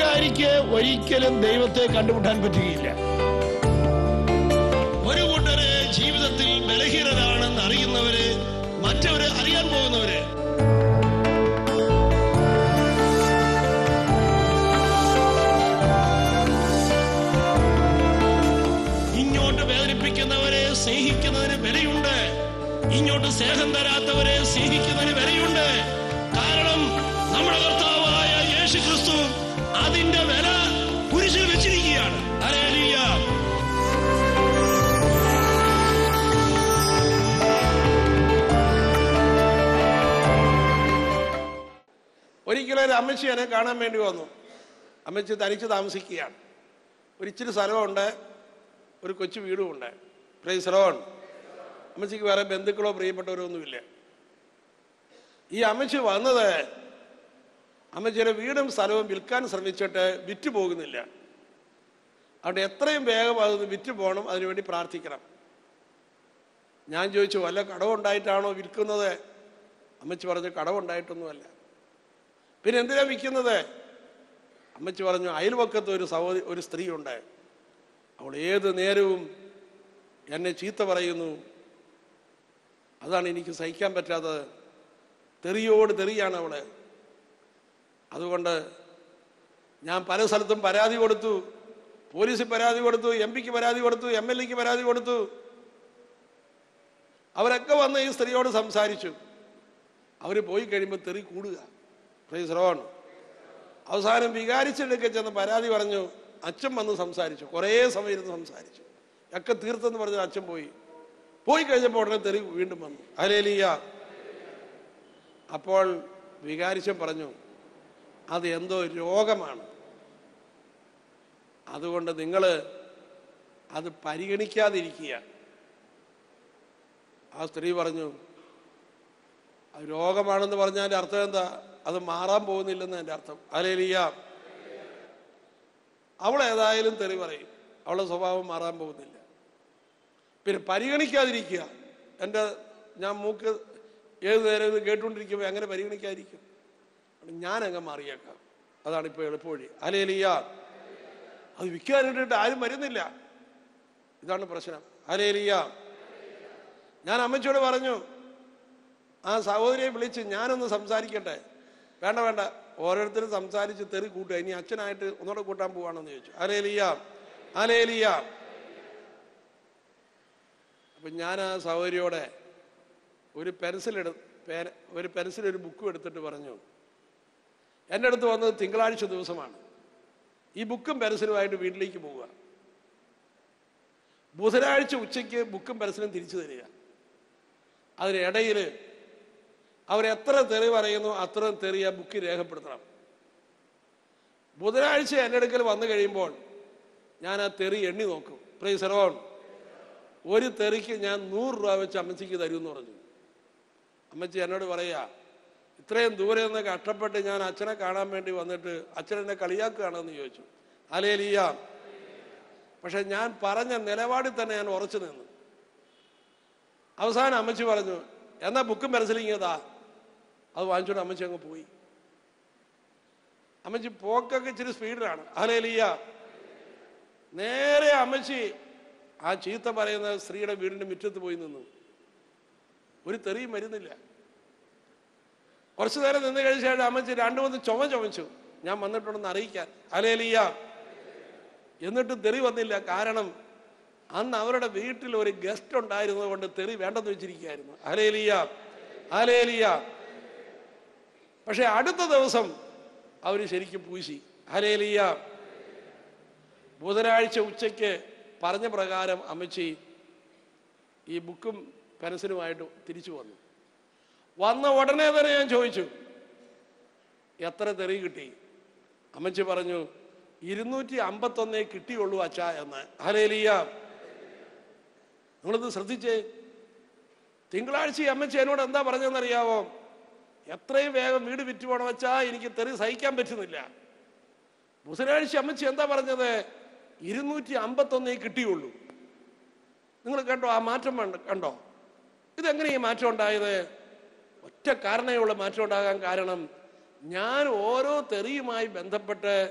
അഹങ്കാരിക്ക് ഒരിക്കലും ദൈവത്തെ കണ്ടുമുട്ടാൻ പറ്റുകയില്ല ഒരു കൂട്ടര് ജീവിതത്തിൽ ബലഹീനരാണെന്ന് അറിയുന്നവര് മറ്റവര് അറിയാൻ പോകുന്നവര് ഇങ്ങോട്ട് വേദനിപ്പിക്കുന്നവരെ സ്നേഹിക്കുന്നതിന് വിലയുണ്ട് ഇങ്ങോട്ട് സ്നേഹം തരാത്തവരെ സ്നേഹിക്കുന്നതിന് വിലയുണ്ട് കാരണം നമ്മുടെ കർത്താവായ യേശു ക്രിസ്തു അതിന്റെ വില കുരിശിൽ വെച്ചിരിക്കുകയാണ് ഹല്ലേലൂയ. ഒരിക്കലും ഒരു അമ്മച്ചി എന്നെ കാണാൻ വേണ്ടി വന്നു അമ്മച്ചി തനിച്ച് താമസിക്കുകയാണ് ഒരു ഇച്ചിരി സ്ഥലമുണ്ട് ഒരു കൊച്ചു വീടുമുണ്ട് പ്രൈസറോൺ അമ്മച്ചിക്ക് വേറെ ബന്ധുക്കളോ പ്രിയപ്പെട്ടവരോ ഒന്നുമില്ല ഈ അമ്മച്ചി വന്നത് അമ്മച്ചിയുടെ വീടും സ്ഥലവും വിൽക്കാൻ ശ്രമിച്ചിട്ട് വിറ്റ് പോകുന്നില്ല അതുകൊണ്ട് എത്രയും വേഗം അത് വിറ്റ് പോകണം അതിനുവേണ്ടി പ്രാർത്ഥിക്കണം ഞാൻ ചോദിച്ചു വല്ല കടവുണ്ടായിട്ടാണോ വിൽക്കുന്നത് അമ്മച്ചി പറഞ്ഞു കടവുണ്ടായിട്ടൊന്നുമല്ല പിന്നെ എന്തിനാ വിൽക്കുന്നത് അമ്മച്ചി പറഞ്ഞു അയൽവക്കത്ത് ഒരു സഹോദരി ഒരു സ്ത്രീ ഉണ്ട് അവൾ ഏത് നേരവും എന്നെ ചീത്ത പറയുന്നു അതാണ് എനിക്ക് സഹിക്കാൻ പറ്റാത്തത് തെറിയോട് തെറിയാണ് അവള് അതുകൊണ്ട് ഞാൻ പല സ്ഥലത്തും പരാതി കൊടുത്തു പോലീസിൽ പരാതി കൊടുത്തു എം പിക്ക് പരാതി കൊടുത്തു എം എൽ എക്ക് പരാതി കൊടുത്തു അവരൊക്കെ വന്ന് ഈ സ്ത്രീയോട് സംസാരിച്ചു അവർ പോയി കഴിയുമ്പോൾ തെറി കൂടുക പ്രൈസ് റോൺ അവസാനം വികാരിച്ചെടുക്കെ ചെന്ന് പരാതി പറഞ്ഞു അച്ഛൻ വന്ന് സംസാരിച്ചു കുറേ സമയം ഇരുന്ന് സംസാരിച്ചു ഒക്കെ തീർത്തെന്ന് പറഞ്ഞ് അച്ഛൻ പോയി പോയി കഴിഞ്ഞപ്പോൾ ഉടനെ തെറി വീണ്ടും വന്നു അലേലിയ അപ്പോൾ വികാരിച്ചൻ പറഞ്ഞു അത് എന്തോ രോഗമാണ് അതുകൊണ്ട് നിങ്ങൾ അത് പരിഗണിക്കാതിരിക്കുക ആ സ്ത്രീ പറഞ്ഞു അത് രോഗമാണെന്ന് പറഞ്ഞാൽ അർത്ഥം എന്താ അത് മാറാൻ പോകുന്നില്ലെന്ന് എൻ്റെ അർത്ഥം അലേലിയ അവൾ ഏതായാലും തെറി പറയും അവളുടെ സ്വഭാവം മാറാൻ പോകുന്നില്ല പിന്നെ പരിഗണിക്കാതിരിക്കുക എൻ്റെ ഞാൻ മൂക്ക് ഏത് നേരം ഇത് കേട്ടുകൊണ്ടിരിക്കുമ്പോൾ എങ്ങനെ പരിഗണിക്കാതിരിക്കും ഞാൻ അങ്ങ് മാറിയേക്കാം അതാണ് ഇപ്പോൾ എളുപ്പവഴി അലേലിയ അത് വിൽക്കാൻ വേണ്ടിയിട്ട് ആരും വരുന്നില്ല ഇതാണ് പ്രശ്നം അലേലിയ ഞാൻ അമ്മച്ചിയോട് പറഞ്ഞു ആ സഹോദരിയെ വിളിച്ച് ഞാനൊന്ന് സംസാരിക്കട്ടെ വേണ്ട വേണ്ട ഓരോരുത്തരും സംസാരിച്ച് തെറി കൂട്ടുക ഇനി അച്ഛനായിട്ട് ഒന്നുകൂടെ കൂട്ടാൻ പോവാണെന്ന് ചോദിച്ചു അലേലിയ അലേലിയ അപ്പൊ ഞാൻ ആ സഹോദരിയോടെ ഒരു പെൻസിൽ എടു പേന ഒരു പെൻസിൽ ഒരു ബുക്കും എടുത്തിട്ട് പറഞ്ഞു എൻ്റെ അടുത്ത് വന്നത് തിങ്കളാഴ്ച ദിവസമാണ് ഈ ബുക്കും പെൻസിലുമായിട്ട് വീട്ടിലേക്ക് പോവുക ബുധനാഴ്ച ഉച്ചയ്ക്ക് ബുക്കും പെൻസിലും തിരിച്ചു തരിക അതിനിടയിൽ അവരെത്ര തെറി പറയുന്നു അത്രയും തെറി ആ ബുക്കിൽ രേഖപ്പെടുത്തണം ബുധനാഴ്ച എൻ്റെ അടുക്കൽ വന്നു കഴിയുമ്പോൾ ഞാൻ ആ തെറി എണ്ണി നോക്കും പ്രൈസറോൺ ഒരു തെറിക്ക് ഞാൻ നൂറ് രൂപ വെച്ച് അമ്മച്ചിക്ക് തരുമെന്ന് പറഞ്ഞു അമ്മച്ചി എന്നോട് പറയാ ഇത്രയും ദൂരെ നിന്ന് കഷ്ടപ്പെട്ട് ഞാൻ അച്ഛനെ കാണാൻ വേണ്ടി വന്നിട്ട് അച്ഛൻ എന്നെ കളിയാക്കുകയാണെന്ന് ചോദിച്ചു അലേലിയ പക്ഷെ ഞാൻ പറഞ്ഞ നിലപാടിൽ തന്നെ ഞാൻ ഉറച്ചു നിന്നു അവസാനം അമ്മച്ചി പറഞ്ഞു എന്നാ ബുക്കും പെൻസിലിങ്ങതാ അത് വാങ്ങിച്ചോണ്ട് അമ്മച്ചി അങ്ങ് പോയി അമ്മച്ചി പോക്കൊക്കെ ഇച്ചിരി സ്പീഡിലാണ് അലേലിയ നേരെ അമ്മച്ചി ആ ചീത്ത പറയുന്ന സ്ത്രീയുടെ വീടിന്റെ മുറ്റത്ത് പോയി നിന്നു ഒരു തെറിയും വരുന്നില്ല കുറച്ചു നേരം നിന്ന് കഴിച്ച ശേഷം അമ്മച്ചി രണ്ടു മൂന്ന് ചുമ ചുമച്ചു ഞാൻ വന്നിട്ടുണ്ടെന്ന് അറിയിക്കാൻ അലേലിയ എന്നിട്ട് തെറി വന്നില്ല കാരണം അന്ന് അവരുടെ വീട്ടിൽ ഒരു ഗസ്റ്റ് ഉണ്ടായിരുന്നത് കൊണ്ട് തെറി വേണ്ടെന്ന് വെച്ചിരിക്കുകയായിരുന്നു അലേലിയ അലേലിയ പക്ഷെ അടുത്ത ദിവസം അവർ ശരിക്കും പൂശി അലേലിയ ബുധനാഴ്ച ഉച്ചയ്ക്ക് പറഞ്ഞ പ്രകാരം അമ്മച്ചി ഈ ബുക്കും പെൻസിലുമായിട്ട് തിരിച്ചു വന്നു വന്ന ഉടനെ തന്നെ ഞാൻ ചോദിച്ചു എത്ര തെറി കിട്ടി അമ്മച്ചി പറഞ്ഞു ഇരുന്നൂറ്റി അമ്പത്തൊന്നേ കിട്ടിയുള്ളൂ അച്ഛ എന്ന് ഹലേലിയ നിങ്ങളിത് ശ്രദ്ധിച്ചേ തിങ്കളാഴ്ച ഈ അമ്മച്ചി എന്നോട് എന്താ പറഞ്ഞതെന്നറിയാവോ എത്രയും വേഗം വീട് വിറ്റ് പോകണം വെച്ചാ എനിക്ക് തെറി സഹിക്കാൻ പറ്റുന്നില്ല ബുധനാഴ്ച അമ്മച്ചി എന്താ പറഞ്ഞത് ഇരുന്നൂറ്റി അമ്പത്തൊന്നേ കിട്ടിയുള്ളൂ നിങ്ങൾ കണ്ടോ ആ മാറ്റം വേണ്ട കണ്ടോ ഇതെങ്ങനെ ഈ മാറ്റം ഉണ്ടായത് ഒറ്റ കാരണമുള്ള മാറ്റം ഉണ്ടാകാൻ കാരണം ഞാൻ ഓരോ തെറിയുമായി ബന്ധപ്പെട്ട്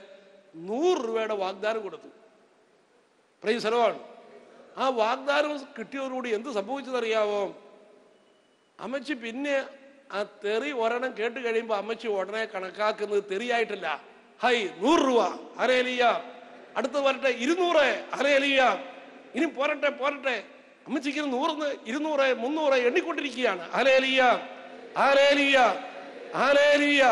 നൂറ് രൂപയുടെ വാഗ്ദാനം കൊടുത്തു പ്രൈസലോൺ ആ വാഗ്ദാനം കിട്ടിയതോടുകൂടി എന്ത് സംഭവിച്ചതറിയാവോ അമ്മച്ചി പിന്നെ ആ തെറി ഒരെണ്ണം കേട്ട് കഴിയുമ്പോൾ അമ്മച്ചി ഉടനെ കണക്കാക്കുന്നത് തെറിയായിട്ടില്ല ഹൈ നൂറ് രൂപ അരേലിയ അടുത്ത് വരട്ടെ ഇരുന്നൂറ് അരേലിയ ഇനി പോരട്ടെ പോരട്ടെ അമ്മച്ചിക്ക് നൂറിന്ന് ഇരുന്നൂറ് മുന്നൂറ് എണ്ണിക്കൊണ്ടിരിക്കുകയാണ് അലേലിയ ആലേലിയ ആലേലിയ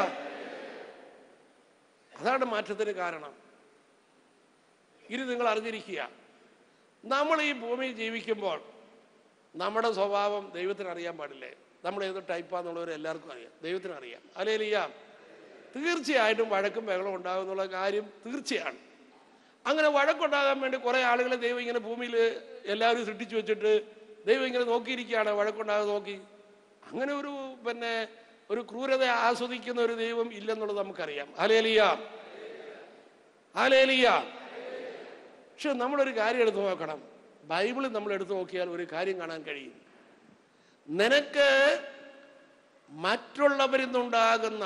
അതാണ് മാറ്റത്തിന് കാരണം ഇത് നിങ്ങൾ അറിഞ്ഞിരിക്കുക നമ്മൾ ഈ ഭൂമിയിൽ ജീവിക്കുമ്പോൾ നമ്മുടെ സ്വഭാവം ദൈവത്തിന് അറിയാൻ പാടില്ലേ നമ്മൾ ഏത് ടൈപ്പാന്നുള്ളവർ എല്ലാവർക്കും അറിയാം ദൈവത്തിന് അറിയാം അലേലിയ തീർച്ചയായിട്ടും വഴക്കും ബഹളം ഉണ്ടാകും എന്നുള്ള കാര്യം തീർച്ചയാണ് അങ്ങനെ വഴക്കുണ്ടാകാൻ വേണ്ടി കുറേ ആളുകളെ ദൈവം ഇങ്ങനെ ഭൂമിയിൽ എല്ലാവരും സൃഷ്ടിച്ചു വെച്ചിട്ട് ദൈവം ഇങ്ങനെ നോക്കിയിരിക്കുകയാണ് വഴക്കുണ്ടാകാതെ നോക്കി അങ്ങനെ ഒരു പിന്നെ ഒരു ക്രൂരത ആസ്വദിക്കുന്ന ഒരു ദൈവം ഇല്ലെന്നുള്ളത് നമുക്കറിയാം അലേലിയ അലേലിയ പക്ഷെ നമ്മളൊരു കാര്യം എടുത്തു നോക്കണം ബൈബിളിൽ നമ്മൾ എടുത്തു നോക്കിയാൽ ഒരു കാര്യം കാണാൻ കഴിയും നിനക്ക് മറ്റുള്ളവരിൽ നിന്നുണ്ടാകുന്ന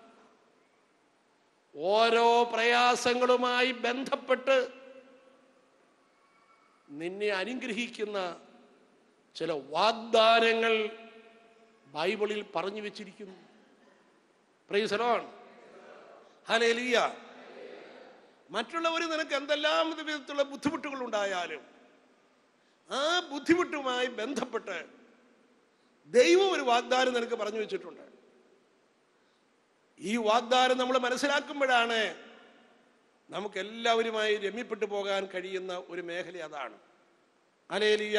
ഓരോ പ്രയാസങ്ങളുമായി ബന്ധപ്പെട്ട് നിന്നെ അനുഗ്രഹിക്കുന്ന ചില വാഗ്ദാനങ്ങൾ ബൈബിളിൽ പറഞ്ഞു വെച്ചിരിക്കുന്നു പ്രൈസലോൺ ഹലേലിയ മറ്റുള്ളവർ നിനക്ക് എന്തെല്ലാം വിധത്തിലുള്ള ബുദ്ധിമുട്ടുകൾ ഉണ്ടായാലും ആ ബുദ്ധിമുട്ടുമായി ബന്ധപ്പെട്ട് ദൈവം ഒരു വാഗ്ദാനം നിനക്ക് പറഞ്ഞു വെച്ചിട്ടുണ്ട് ഈ വാഗ്ദാനം നമ്മൾ മനസ്സിലാക്കുമ്പോഴാണ് നമുക്ക് എല്ലാവരുമായി രമ്യപ്പെട്ടു പോകാൻ കഴിയുന്ന ഒരു മേഖല അതാണ് അലേലിയ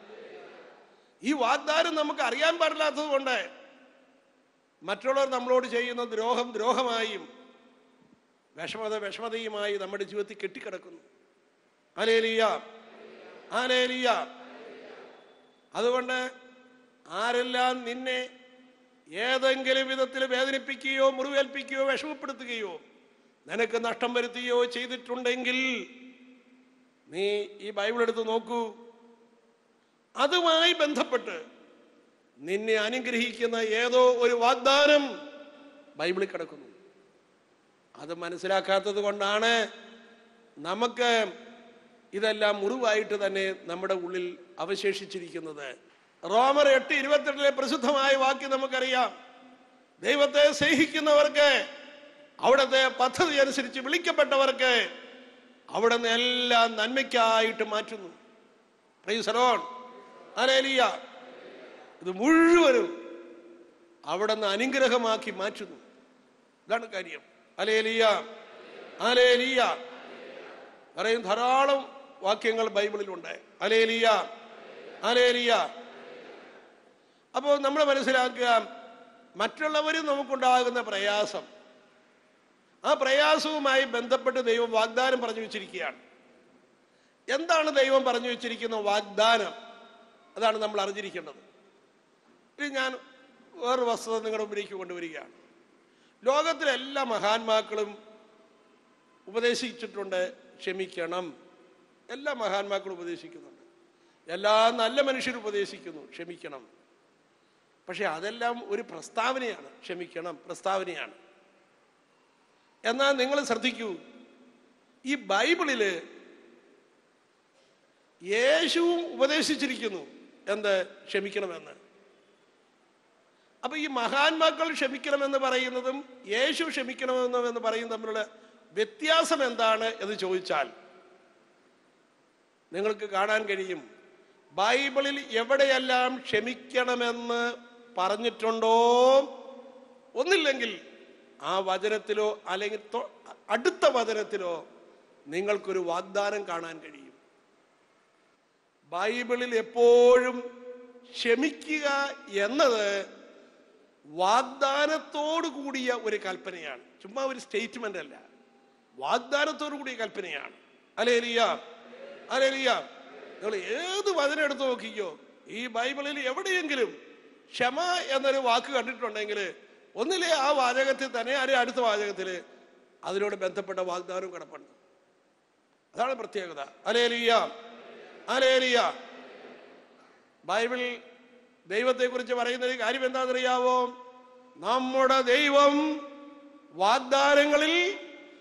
ഈ വാഗ്ദാനം നമുക്ക് അറിയാൻ പാടില്ലാത്തത് കൊണ്ട് മറ്റുള്ളവർ നമ്മളോട് ചെയ്യുന്ന ദ്രോഹം ദ്രോഹമായും വിഷമത വിഷമതയുമായി നമ്മുടെ ജീവിതത്തിൽ കെട്ടിക്കിടക്കുന്നു അലേലിയ ആലേലിയ അതുകൊണ്ട് ആരെല്ലാം നിന്നെ ഏതെങ്കിലും വിധത്തിൽ വേദനിപ്പിക്കുകയോ മുറിവേൽപ്പിക്കുകയോ വിഷമപ്പെടുത്തുകയോ നിനക്ക് നഷ്ടം വരുത്തുകയോ ചെയ്തിട്ടുണ്ടെങ്കിൽ നീ ഈ ബൈബിൾ എടുത്ത് നോക്കൂ അതുമായി ബന്ധപ്പെട്ട് നിന്നെ അനുഗ്രഹിക്കുന്ന ഏതോ ഒരു വാഗ്ദാനം ബൈബിളിൽ കിടക്കുന്നു അത് മനസ്സിലാക്കാത്തത് കൊണ്ടാണ് നമുക്ക് ഇതെല്ലാം മുറിവായിട്ട് തന്നെ നമ്മുടെ ഉള്ളിൽ അവശേഷിച്ചിരിക്കുന്നത് റോമർ എട്ട് ഇരുപത്തെട്ടിലെ പ്രസിദ്ധമായ വാക്യം നമുക്കറിയാം ദൈവത്തെ സ്നേഹിക്കുന്നവർക്ക് അവിടുത്തെ പദ്ധതി അനുസരിച്ച് വിളിക്കപ്പെട്ടവർക്ക് അവിടുന്ന് എല്ലാം നന്മയ്ക്കായിട്ട് മാറ്റുന്നു പ്രൈസലോൺ അലേലിയ ഇത് മുഴുവനും അവിടുന്ന് അനുഗ്രഹമാക്കി മാറ്റുന്നു ഇതാണ് കാര്യം അലേലിയ അലേലിയ പറയും ധാരാളം വാക്യങ്ങൾ ബൈബിളിലുണ്ട് അലേലിയ അലേലിയ അപ്പോൾ നമ്മൾ മനസ്സിലാക്കുക മറ്റുള്ളവരും നമുക്കുണ്ടാകുന്ന പ്രയാസം ആ പ്രയാസവുമായി ബന്ധപ്പെട്ട് ദൈവം വാഗ്ദാനം പറഞ്ഞു വെച്ചിരിക്കുകയാണ് എന്താണ് ദൈവം പറഞ്ഞു വെച്ചിരിക്കുന്ന വാഗ്ദാനം അതാണ് നമ്മൾ അറിഞ്ഞിരിക്കേണ്ടത് ഇനി ഞാൻ വേറൊരു വസ്തുത നിങ്ങളുടെ മുമ്പിലേക്ക് കൊണ്ടുവരികയാണ് ലോകത്തിലെ എല്ലാ മഹാന്മാക്കളും ഉപദേശിച്ചിട്ടുണ്ട് ക്ഷമിക്കണം എല്ലാ മഹാന്മാക്കളും ഉപദേശിക്കുന്നുണ്ട് എല്ലാ നല്ല മനുഷ്യരും ഉപദേശിക്കുന്നു ക്ഷമിക്കണം പക്ഷെ അതെല്ലാം ഒരു പ്രസ്താവനയാണ് ക്ഷമിക്കണം പ്രസ്താവനയാണ് എന്നാൽ നിങ്ങൾ ശ്രദ്ധിക്കൂ ഈ ബൈബിളില് യേശുവും ഉപദേശിച്ചിരിക്കുന്നു എന്ത് ക്ഷമിക്കണമെന്ന് അപ്പൊ ഈ മഹാന്മാക്കൾ ക്ഷമിക്കണമെന്ന് പറയുന്നതും യേശു ക്ഷമിക്കണമെന്നും എന്ന് പറയുന്നതും തമ്മിലുള്ള വ്യത്യാസം എന്താണ് എന്ന് ചോദിച്ചാൽ നിങ്ങൾക്ക് കാണാൻ കഴിയും ബൈബിളിൽ എവിടെയെല്ലാം ക്ഷമിക്കണമെന്ന് പറഞ്ഞിട്ടുണ്ടോ ഒന്നില്ലെങ്കിൽ ആ വചനത്തിലോ അല്ലെങ്കിൽ തൊ- അടുത്ത വചനത്തിലോ നിങ്ങൾക്കൊരു വാഗ്ദാനം കാണാൻ കഴിയും ബൈബിളിൽ എപ്പോഴും ക്ഷമിക്കുക എന്നത് വാഗ്ദാനത്തോടു കൂടിയ ഒരു കൽപ്പനയാണ് ചുമ്മാ ഒരു സ്റ്റേറ്റ്മെന്റ് അല്ല വാഗ്ദാനത്തോടു കൂടിയ കൽപ്പനയാണ് അലേലിയ അലേലിയ നിങ്ങൾ ഏത് വചനം എടുത്ത് നോക്കിക്കോ ഈ ബൈബിളിൽ എവിടെയെങ്കിലും ക്ഷമ എന്നൊരു വാക്ക് കണ്ടിട്ടുണ്ടെങ്കിൽ ഒന്നിലെ ആ വാചകത്തിൽ തന്നെ അല്ലെ അടുത്ത വാചകത്തിൽ അതിനോട് ബന്ധപ്പെട്ട വാഗ്ദാനവും കിടപ്പുണ്ട് അതാണ് പ്രത്യേകത അലേലിയ അലേലിയ ബൈബിൾ ദൈവത്തെക്കുറിച്ച് പറയുന്ന ഒരു കാര്യം എന്താണെന്നറിയാവോ നമ്മുടെ ദൈവം വാഗ്ദാനങ്ങളിൽ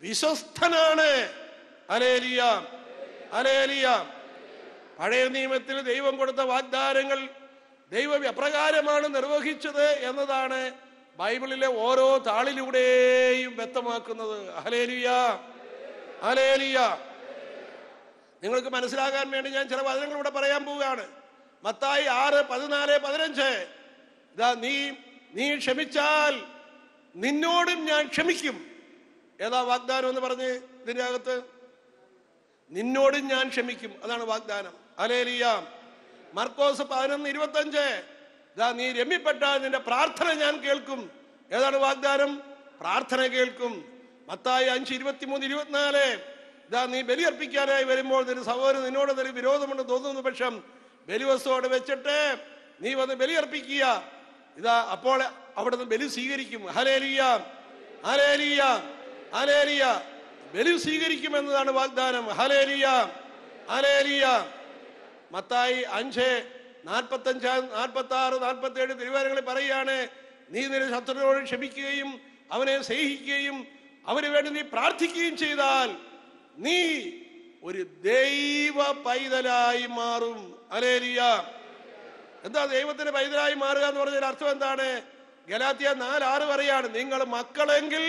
വിശ്വസ്തനാണ് അലേലിയ അലേലിയ പഴയ നിയമത്തിൽ ദൈവം കൊടുത്ത വാഗ്ദാനങ്ങൾ ദൈവം എപ്രകാരമാണ് നിർവഹിച്ചത് എന്നതാണ് ബൈബിളിലെ ഓരോ താളിലൂടെയും വ്യക്തമാക്കുന്നത് അഹലേലിയ അലേലിയ നിങ്ങൾക്ക് മനസ്സിലാകാൻ വേണ്ടി ഞാൻ ചില വചനങ്ങൾ ഇവിടെ പറയാൻ പോവുകയാണ് മത്തായി ആറ് പതിനാല് പതിനഞ്ച് ഇതാ നീ നീ ക്ഷമിച്ചാൽ നിന്നോടും ഞാൻ ക്ഷമിക്കും ഏതാ വാഗ്ദാനം എന്ന് പറഞ്ഞ് ഇതിന്റെ അകത്ത് നിന്നോടും ഞാൻ ക്ഷമിക്കും അതാണ് വാഗ്ദാനം അലേലിയ മർക്കോസ് പതിനൊന്ന് ഇരുപത്തഞ്ച് ഇതാ നീ രമ്യപ്പെട്ടാൽ നിന്റെ പ്രാർത്ഥന ഞാൻ കേൾക്കും ഏതാണ് വാഗ്ദാനം പ്രാർത്ഥന കേൾക്കും മത്തായി അഞ്ച് ഇരുപത്തിമൂന്ന് ഇരുപത്തിനാല് ഇതാ നീ ബലിയർപ്പിക്കാനായി വരുമ്പോൾ നിന്റെ സഹോദരൻ നിന്നോട് നിനക്ക് വിരോധമുണ്ട് തോന്നുന്ന പക്ഷം ബലിവസ്തുവോട് വെച്ചിട്ട് നീ വന്ന് ബലിയർപ്പിക്കുക ഇതാ അപ്പോൾ അവിടുന്ന് ബലി സ്വീകരിക്കും ഹലേലിയ ഹലേലിയ ഹലേലിയ ബലി സ്വീകരിക്കും എന്നതാണ് വാഗ്ദാനം ഹലേലിയ ഹലേലിയ മത്തായി അഞ്ച് നാൽപ്പത്തി അഞ്ചാം നാൽപ്പത്തി ആറ് നാൽപ്പത്തി ഏഴ് തിരുവാരങ്ങളിൽ പറയുകയാണ് നീ നിന്റെ ശത്രുവിനോട് ക്ഷമിക്കുകയും അവനെ സ്നേഹിക്കുകയും അവന് വേണ്ടി നീ പ്രാർത്ഥിക്കുകയും ചെയ്താൽ നീ ഒരു ദൈവ പൈതലായി മാറും അലേലിയ എന്താ ദൈവത്തിന്റെ പൈതലായി മാറുക എന്ന് പറഞ്ഞതിന്റെ അർത്ഥം എന്താണ് ഗലാത്തിയ നാലാറ് പറയാണ് നിങ്ങൾ മക്കളെങ്കിൽ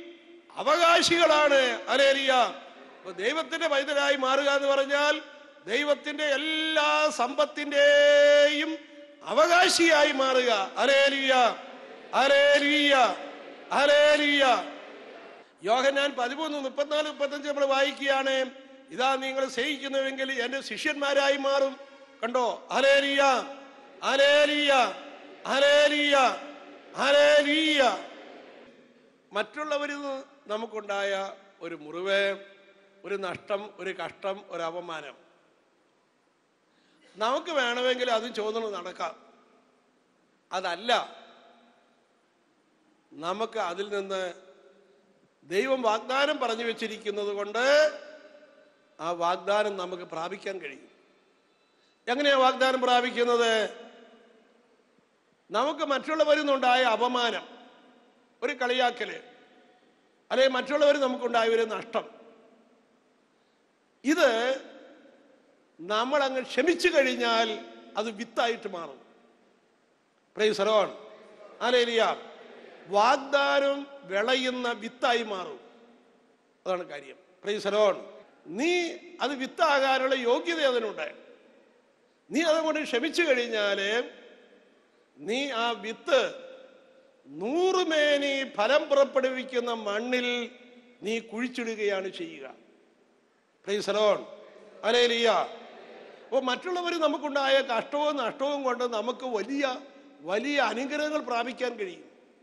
അവകാശികളാണ് അലേലിയ അപ്പൊ ദൈവത്തിന്റെ പൈതലായി മാറുക എന്ന് പറഞ്ഞാൽ ദൈവത്തിന്റെ എല്ലാ സമ്പത്തിന്റെയും അവകാശിയായി മാറുക അലേലിയ അലേലിയ അലേലിയ യോഹന്നാൻ പതിമൂന്ന് മുപ്പത്തിനാല് മുപ്പത്തഞ്ച് നമ്മൾ വായിക്കുകയാണ് ഇതാ നിങ്ങൾ സ്നേഹിക്കുന്നുവെങ്കിൽ എന്റെ ശിഷ്യന്മാരായി മാറും കണ്ടോ അലേലിയ അലേലിയ അലേലിയ അലേലിയ മറ്റുള്ളവരിൽ നിന്ന് നമുക്കുണ്ടായ ഒരു മുറിവ് ഒരു നഷ്ടം ഒരു കഷ്ടം ഒരു അപമാനം നമുക്ക് വേണമെങ്കിൽ അതും ചോദനം നടക്കാം അതല്ല നമുക്ക് അതിൽ നിന്ന് ദൈവം വാഗ്ദാനം പറഞ്ഞു വെച്ചിരിക്കുന്നത് കൊണ്ട് ആ വാഗ്ദാനം നമുക്ക് പ്രാപിക്കാൻ കഴിയും എങ്ങനെയാ വാഗ്ദാനം പ്രാപിക്കുന്നത് നമുക്ക് മറ്റുള്ളവരിൽ നിന്നുണ്ടായ അപമാനം ഒരു കളിയാക്കല് അല്ലെങ്കിൽ മറ്റുള്ളവർ നമുക്കുണ്ടായ ഒരു നഷ്ടം ഇത് നമ്മൾ അങ്ങ് ക്ഷമിച്ചു കഴിഞ്ഞാൽ അത് വിത്തായിട്ട് മാറും പ്രൈസറോൺ അലേലിയ വാഗ്ദാനം വിളയുന്ന വിത്തായി മാറും അതാണ് കാര്യം പ്രൈസറോൺ നീ അത് വിത്താകാനുള്ള യോഗ്യത അതിനുണ്ട് നീ അതുകൊണ്ട് ക്ഷമിച്ചു കഴിഞ്ഞാല് നീ ആ വിത്ത് നൂറുമേനി ഫലം പുറപ്പെടുവിക്കുന്ന മണ്ണിൽ നീ കുഴിച്ചിടുകയാണ് ചെയ്യുക പ്രൈസലോൺ അലേലിയ അപ്പോൾ മറ്റുള്ളവർ നമുക്കുണ്ടായ കഷ്ടവും നഷ്ടവും കൊണ്ട് നമുക്ക് വലിയ വലിയ അനുഗ്രഹങ്ങൾ പ്രാപിക്കാൻ കഴിയും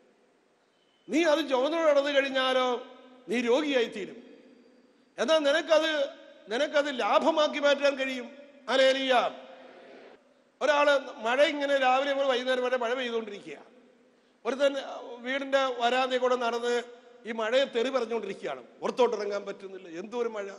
നീ അത് ചുമന്നു നടന്നു കഴിഞ്ഞാലോ നീ രോഗിയായി തീരും എന്നാൽ നിനക്കത് നിനക്കത് ലാഭമാക്കി മാറ്റാൻ കഴിയും അലേലിയ ഒരാള് മഴ ഇങ്ങനെ രാവിലെ മുതൽ വൈകുന്നേരം വരെ മഴ പെയ്തുകൊണ്ടിരിക്കുക ഒരുത്തൻ വീടിന്റെ വരാതെ കൂടെ നടന്ന് ഈ മഴയെ തെറി പറഞ്ഞുകൊണ്ടിരിക്കുകയാണ് പുറത്തോട്ടിറങ്ങാൻ പറ്റുന്നില്ല എന്തോ ഒരു മഴ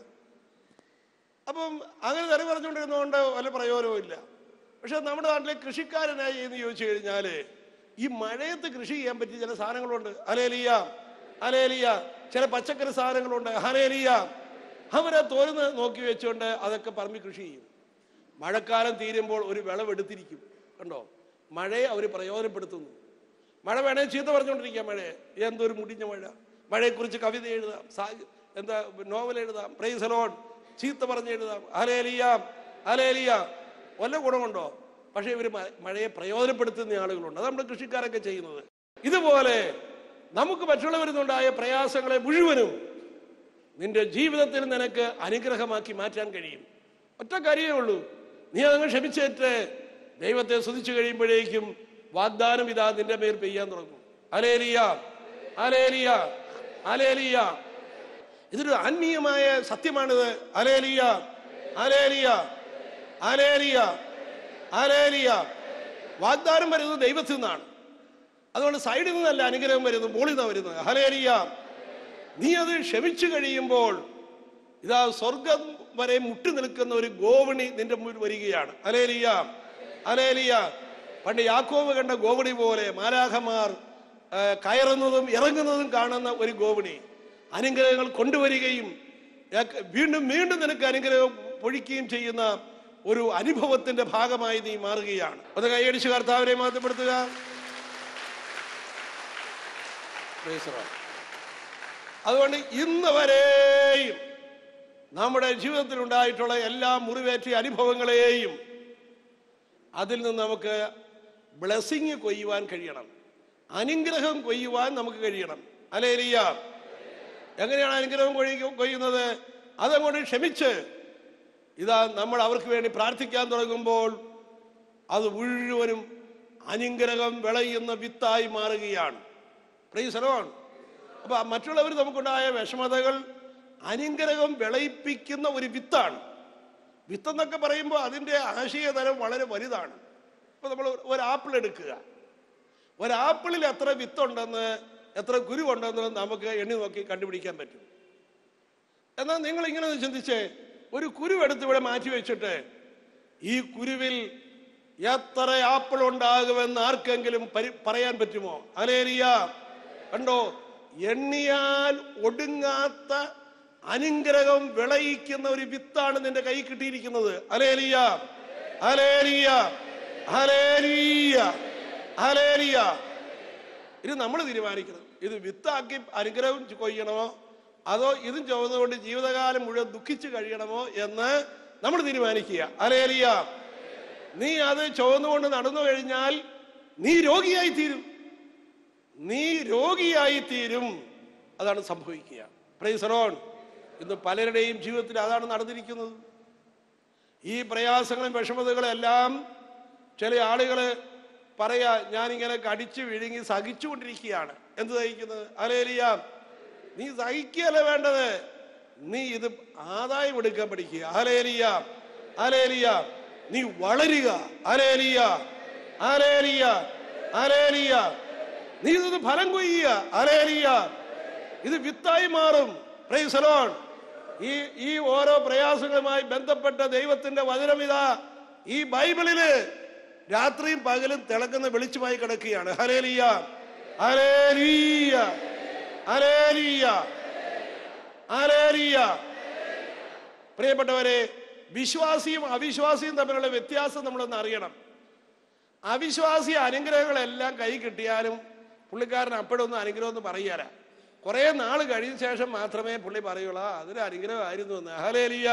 അപ്പം അങ്ങനെ തെറി പറഞ്ഞുകൊണ്ടിരുന്നതുകൊണ്ട് വല്ല പ്രയോജനവും ഇല്ല പക്ഷെ നമ്മുടെ നാട്ടിലെ കൃഷിക്കാരനായി എന്ന് ചോദിച്ചു കഴിഞ്ഞാല് ഈ മഴയത്ത് കൃഷി ചെയ്യാൻ പറ്റിയ ചില സാധനങ്ങളുണ്ട് അലേലിയ അലേലിയ ചില പച്ചക്കറി സാധനങ്ങളുണ്ട് ഹലേലിയ അവരെ തോരുന്ന് നോക്കി വെച്ചുകൊണ്ട് അതൊക്കെ പറമ്പി കൃഷി ചെയ്യും മഴക്കാലം തീരുമ്പോൾ ഒരു വിളവെടുത്തിരിക്കും കണ്ടോ മഴയെ അവർ പ്രയോജനപ്പെടുത്തുന്നു മഴ വേണേ ചീത്ത പറഞ്ഞുകൊണ്ടിരിക്കാം മഴയെ എന്തൊരു മുടിഞ്ഞ മഴ മഴയെക്കുറിച്ച് കവിത എഴുതാം സാ എന്താ നോവൽ എഴുതാം പ്രൈസലോൺ ചീത്ത പറഞ്ഞ് എഴുതാം അലേലിയ അലേലിയ വല്ല ഗുണമുണ്ടോ പക്ഷേ ഇവർ മഴയെ പ്രയോജനപ്പെടുത്തുന്ന ആളുകളുണ്ട് അത് നമ്മുടെ കൃഷിക്കാരൊക്കെ ചെയ്യുന്നത് ഇതുപോലെ നമുക്ക് മറ്റുള്ളവരിൽ നിന്നുണ്ടായ പ്രയാസങ്ങളെ മുഴുവനും നിന്റെ ജീവിതത്തിൽ നിനക്ക് അനുഗ്രഹമാക്കി മാറ്റാൻ കഴിയും ഒറ്റ കാര്യമേ ഉള്ളൂ നീ അതങ്ങ് ക്ഷമിച്ചേറ്റ് ദൈവത്തെ സ്തുതിച്ചു കഴിയുമ്പോഴേക്കും വാഗ്ദാനം ഇതാ നിന്റെ മേൽ പെയ്യാൻ തുടങ്ങും അലേലിയ അലേലിയ അലേലിയ ഇതൊരു ആത്മീയമായ സത്യമാണിത് അലേലിയ അലേലിയ അലേലിയ അലേലിയ വാഗ്ദാനം വരുന്നത് ദൈവത്തിൽ നിന്നാണ് അതുകൊണ്ട് സൈഡിൽ നിന്നല്ല അനുഗ്രഹം വരുന്നത് മുകളിൽ നിന്നാണ് വരുന്നത് ഹലേലിയ നീ അത് ക്ഷമിച്ചു കഴിയുമ്പോൾ ഇതാ സ്വർഗം വരെ മുട്ടി നിൽക്കുന്ന ഒരു ഗോവണി നിന്റെ മുന്നിൽ വരികയാണ് അലേലിയ അലേലിയ പണ്ട് യാക്കോബ് കണ്ട ഗോവണി പോലെ മാലാഖമാർ ആ, കയറുന്നതും ഇറങ്ങുന്നതും കാണുന്ന ഒരു ഗോവണി അനുഗ്രഹങ്ങൾ കൊണ്ടുവരികയും ഏക- വീണ്ടും വീണ്ടും നിനക്ക് അനുഗ്രഹം പൊഴിക്കുകയും ചെയ്യുന്ന ഒരു അനുഭവത്തിന്റെ ഭാഗമായി നീ മാറുകയാണ് അത് കൈയടിച്ച് കർത്താവിനെ മാറ്റപ്പെടുത്തുക Praise the Lord. അതുകൊണ്ട് ഇന്ന് വരെയും നമ്മുടെ ജീവിതത്തിൽ ഉണ്ടായിട്ടുള്ള എല്ലാ മുറിവേറ്റിയ അനുഭവങ്ങളെയും അതിൽ നിന്ന് നമുക്ക് ബ്ലെസ്സിങ് കൊയ്യുവാൻ കഴിയണം അനുഗ്രഹം കൊയ്യുവാൻ നമുക്ക് കഴിയണം അലേലിയ എങ്ങനെയാണ് അനുഗ്രഹം കൊയ്യ കൊയ്യുന്നത് അതങ്ങോട്ട് ക്ഷമിച്ച് ഇതാ നമ്മൾ അവർക്ക് വേണ്ടി പ്രാർത്ഥിക്കാൻ തുടങ്ങുമ്പോൾ അത് മുഴുവനും അനുഗ്രഹം വിളയുന്ന വിത്തായി മാറുകയാണ് പ്രീസലോൺ അപ്പൊ മറ്റുള്ളവർ നമുക്കുണ്ടായ വിഷമതകൾ അനുഗ്രഹം വിളയിപ്പിക്കുന്ന ഒരു വിത്താണ് വിത്തെന്നൊക്കെ പറയുമ്പോൾ അതിൻ്റെ ആശയതലം വളരെ വലുതാണ് ഇപ്പൊ നമ്മൾ ഒരു ആപ്പിൾ എടുക്കുക ഒരു ആപ്പിളിൽ എത്ര വിത്തുണ്ടെന്ന് എത്ര കുരുവുണ്ടെന്ന് നമുക്ക് എണ്ണി നോക്കി കണ്ടുപിടിക്കാൻ പറ്റും എന്നാൽ നിങ്ങൾ ഇങ്ങനെ ഒന്ന് ചിന്തിച്ചേ ഒരു കുരുവെടുത്ത് ഇവിടെ മാറ്റി വെച്ചിട്ട് ഈ കുരുവിൽ എത്ര ആപ്പിൾ ഉണ്ടാകുമെന്ന് ആർക്കെങ്കിലും പരി- പറയാൻ പറ്റുമോ അലേലിയ കണ്ടോ എണ്ണിയാൽ ഒടുങ്ങാത്ത അനുഗ്രഹം വിളയിക്കുന്ന ഒരു വിത്താണ് നിന്റെ കൈ കിട്ടിയിരിക്കുന്നത് അലേലിയ അലേലിയ അലേലിയ അലേലിയ ഇത് നമ്മൾ തീരുമാനിക്കണം ഇത് വിത്താക്കി അനുഗ്രഹം കൊയ്യണമോ അതോ ഇതും ചുവന്നുകൊണ്ട് ജീവിതകാലം മുഴുവൻ ദുഃഖിച്ച് കഴിയണമോ എന്ന് നമ്മൾ തീരുമാനിക്കുക അലേലിയ നീ അത് ചുവന്നുകൊണ്ട് നടന്നു കഴിഞ്ഞാൽ നീ രോഗിയായി തീരും നീ രോഗിയായി തീരും അതാണ് സംഭവിക്കുക പ്രൈസറോൺ ഇന്ന് പലരുടെയും ജീവിതത്തിൽ അതാണ് നടന്നിരിക്കുന്നത് ഈ പ്രയാസങ്ങളും വിഷമതകളും എല്ലാം ചില ആളുകൾ പറയാ ഞാനിങ്ങനെ കടിച്ചു വിഴുങ്ങി സഹിച്ചുകൊണ്ടിരിക്കുകയാണ് എന്ത് സഹിക്കുന്നത് അലേലിയ നീ സഹിക്കുകയല്ല വേണ്ടത് നീ ഇത് ആദായം എടുക്കാൻ പഠിക്കുക അലേലിയ അലേലിയ നീ വളരുക അലേലിയ അലേലിയ അലേലിയ നീ ഇത് ഫലം കൊയ്യുക അലേലിയ ഇത് വിത്തായി മാറും പ്രൈസലോൺ ഈ ഈ ഓരോ പ്രയാസങ്ങളുമായി ബന്ധപ്പെട്ട ദൈവത്തിന്റെ വചനം ഇതാ ഈ ബൈബിളില് രാത്രിയും പകലും തിളക്കുന്ന വെളിച്ചമായി കിടക്കുകയാണ് ഹലേലിയ ഹലേലിയ ഹലേലിയ ഹലേലിയ പ്രിയപ്പെട്ടവരെ വിശ്വാസിയും അവിശ്വാസിയും തമ്മിലുള്ള വ്യത്യാസം നമ്മളൊന്ന് അറിയണം അവിശ്വാസി അനുഗ്രഹങ്ങളെല്ലാം കൈ കിട്ടിയാലും പുള്ളിക്കാരൻ അപ്പോഴൊന്നും അനുഗ്രഹം എന്ന് പറയാല കുറെ നാൾ കഴിഞ്ഞ ശേഷം മാത്രമേ പുള്ളി പറയുള്ളൂ "ആ, അതൊരു അനുഗ്രഹമായിരുന്നു എന്ന് ഹലേലിയ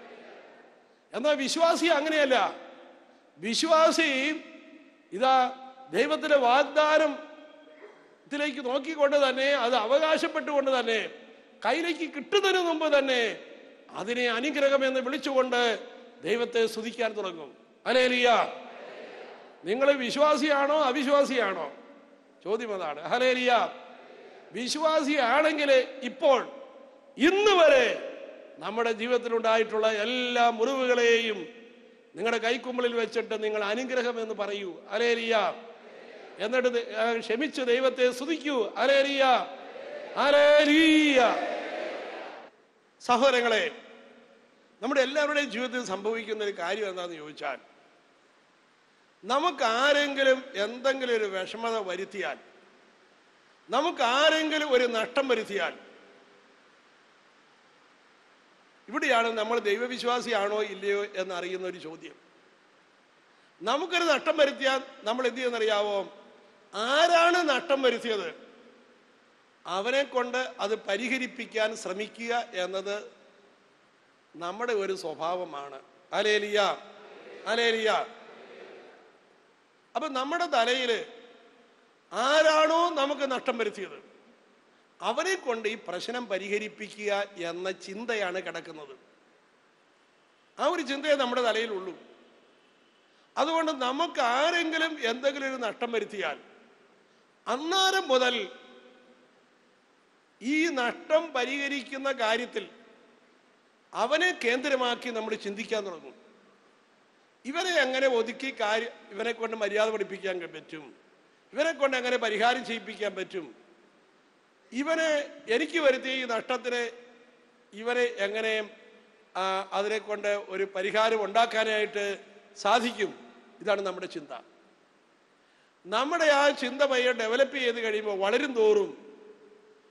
എന്നാൽ വിശ്വാസി അങ്ങനെയല്ല വിശ്വാസി ഇതാ ദൈവത്തിന്റെ വാഗ്ദാനം ത്തിലേക്ക് നോക്കിക്കൊണ്ട് തന്നെ അത് അവകാശപ്പെട്ടുകൊണ്ട് തന്നെ കയ്യിലേക്ക് കിട്ടുന്നതിന് മുമ്പ് തന്നെ അതിനെ അനുഗ്രഹം എന്ന് വിളിച്ചുകൊണ്ട് ദൈവത്തെ സ്തുതിക്കാൻ തുടങ്ങും അലേലിയ നിങ്ങൾ വിശ്വാസിയാണോ അവിശ്വാസിയാണോ ചോദ്യം അതാണ് ഹലേലിയ വിശ്വാസിയാണെങ്കിൽ ഇപ്പോൾ ഇന്ന് വരെ നമ്മുടെ ജീവിതത്തിലുണ്ടായിട്ടുള്ള എല്ലാ മുറിവുകളെയും നിങ്ങളുടെ കൈക്കുമ്പിളിൽ വെച്ചിട്ട് നിങ്ങൾ അനുഗ്രഹം എന്ന് പറയൂ അലേലിയ എന്നിട്ട് ദ- ആ, ക്ഷമിച്ച് ദൈവത്തെ സ്തുതിക്കൂ അലേലിയ അലേലിയ സഹോദരങ്ങളെ നമ്മുടെ എല്ലാവരുടെയും ജീവിതത്തിൽ സംഭവിക്കുന്ന ഒരു കാര്യം എന്താണെന്ന് ചോദിച്ചാൽ നമുക്ക് ആരെങ്കിലും എന്തെങ്കിലും ഒരു വിഷമത വരുത്തിയാൽ നമുക്ക് ആരെങ്കിലും ഒരു നഷ്ടം വരുത്തിയാൽ ഇവിടെയാണ് നമ്മൾ ദൈവവിശ്വാസിയാണോ ഇല്ലയോ എന്നറിയുന്ന ഒരു ചോദ്യം നമുക്കൊരു നഷ്ടം വരുത്തിയാൽ നമ്മൾ എന്ത് ചെയ്യുന്നറിയാവോ ആരാണ് നഷ്ടം വരുത്തിയത് അവനെ കൊണ്ട് അത് പരിഹരിപ്പിക്കാൻ ശ്രമിക്കുക എന്നത് നമ്മുടെ ഒരു സ്വഭാവമാണ് അലേലിയ അലേലിയ അപ്പൊ നമ്മുടെ തലയിൽ ആരാണോ നമുക്ക് നഷ്ടം വരുത്തിയത് അവരെ കൊണ്ട് ഈ പ്രശ്നം പരിഹരിപ്പിക്കുക എന്ന ചിന്തയാണ് കിടക്കുന്നത് ആ ഒരു ചിന്തയെ നമ്മുടെ തലയിലുള്ളൂ അതുകൊണ്ട് നമുക്ക് ആരെങ്കിലും എന്തെങ്കിലും ഒരു നഷ്ടം വരുത്തിയാൽ അന്നേരം മുതൽ ഈ നഷ്ടം പരിഹരിക്കുന്ന കാര്യത്തിൽ അവനെ കേന്ദ്രമാക്കി നമ്മൾ ചിന്തിക്കാൻ തുടങ്ങും ഇവരെ എങ്ങനെ ഒതുക്കി കാര്യം ഇവനെ കൊണ്ട് മര്യാദ പഠിപ്പിക്കാൻ പറ്റും ഇവരെ കൊണ്ട് എങ്ങനെ പരിഹാരം ചെയ്യിപ്പിക്കാൻ പറ്റും ഇവനെ എനിക്ക് വരുത്തിയ ഈ നഷ്ടത്തിന് ഇവനെ എങ്ങനെ ആ, അതിനെ കൊണ്ട് ഒരു പരിഹാരം ഉണ്ടാക്കാനായിട്ട് സാധിക്കും ഇതാണ് നമ്മുടെ ചിന്ത നമ്മുടെ ആ ചിന്ത പയ്യെ ഡെവലപ്പ് ചെയ്ത് കഴിയുമ്പോൾ വളരും തോറും